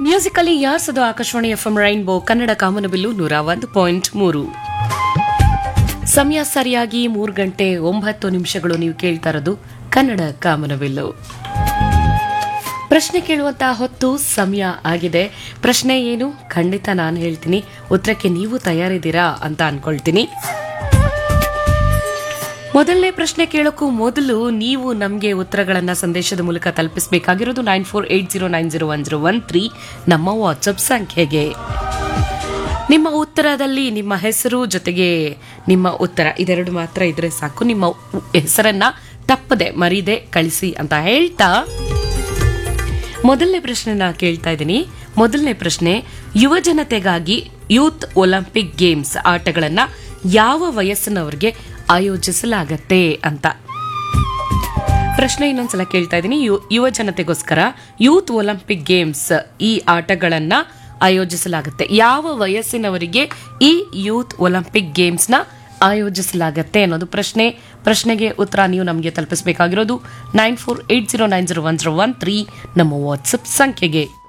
musically ಯಾರ್ಸದು Akashvani FM rainbow Kannada ಕಾಮನಬಿಲ್ಲು ನೂರ ಒಂದು ಪಾಯಿಂಟ್ ಮೂರು ಸಮಯ ಸರಿಯಾಗಿ ಮೂರು ಗಂಟೆ ಒಂಬತ್ತು ನಿಮಿಷಗಳು ನೀವು ಕೇಳ್ತಾ ಇರೋದು ಕನ್ನಡ ಕಾಮನಬಿಲ್ಲು ಪ್ರಶ್ನೆ ಕೇಳುವಂತ ಹೊತ್ತು ಸಮಯ ಆಗಿದೆ ಪ್ರಶ್ನೆ ಏನು ಖಂಡಿತ ನಾನು ಹೇಳ್ತೀನಿ ಉತ್ತರಕ್ಕೆ ನೀವು ತಯಾರಿದ್ದೀರಾ ಅಂತ ಅನ್ಕೊಳ್ತೀನಿ ಮೊದಲನೇ ಪ್ರಶ್ನೆ ಕೇಳೋಕ್ಕೂ ಮೊದಲು ನೀವು ನಮಗೆ ಉತ್ತರಗಳನ್ನ ಸಂದೇಶದ ಮೂಲಕ ತಲುಪಿಸಬೇಕಾಗಿರೋದು nine four eight zero nine zero one zero one three ನಮ್ಮ ವಾಟ್ಸಪ್ ಸಂಖ್ಯೆಗೆ ನಿಮ್ಮ ಉತ್ತರದಲ್ಲಿ ನಿಮ್ಮ ಹೆಸರು ಜೊತೆಗೆ ನಿಮ್ಮ ಉತ್ತರ ಇದೆರಡು ಮಾತ್ರ ಇದ್ರೆ ಸಾಕು ನಿಮ್ಮ ಉ- ಹೆಸರನ್ನ ತಪ್ಪದೆ ಮರೀದೆ ಕಳಿಸಿ ಅಂತ ಹೇಳ್ತಾ ಮೊದಲನೇ ಪ್ರಶ್ನೆನ ಕೇಳ್ತಾ ಇದ್ದೀನಿ ಮೊದಲನೇ ಪ್ರಶ್ನೆ ಯುವ ಜನತೆಗಾಗಿ ಯೂತ್ ಒಲಿಂಪಿಕ್ ಗೇಮ್ಸ್ ಆಟಗಳನ್ನ ಯಾವ ವಯಸ್ಸಿನವರಿಗೆ ಆಯೋಜಿಸಲಾಗತ್ತೆ ಅಂತ ಪ್ರಶ್ನೆ ಇನ್ನೊಂದ್ಸಲ ಕೇಳ್ತಾ ಇದ್ದೀನಿ ಯು- ಯುವ ಜನತೆಗೋಸ್ಕರ ಯೂತ್ ಒಲಿಂಪಿಕ್ ಗೇಮ್ಸ್ ಈ ಆಟಗಳನ್ನ ಆಯೋಜಿಸಲಾಗುತ್ತೆ ಯಾವ ವಯಸ್ಸಿನವರಿಗೆ ಈ ಯೂತ್ ಒಲಿಂಪಿಕ್ ಗೇಮ್ಸ್ ನ ಆಯೋಜಿಸಲಾಗತ್ತೆ ಅನ್ನೋದು ಪ್ರಶ್ನೆ ಪ್ರಶ್ನೆಗೆ ಉತ್ತರ ನೀವು ನಮಗೆ ತಲುಪಿಸಬೇಕಾಗಿರೋದು nine four eight zero nine zero one zero one three ನಮ್ಮ ವಾಟ್ಸಪ್ ಸಂಖ್ಯೆಗೆ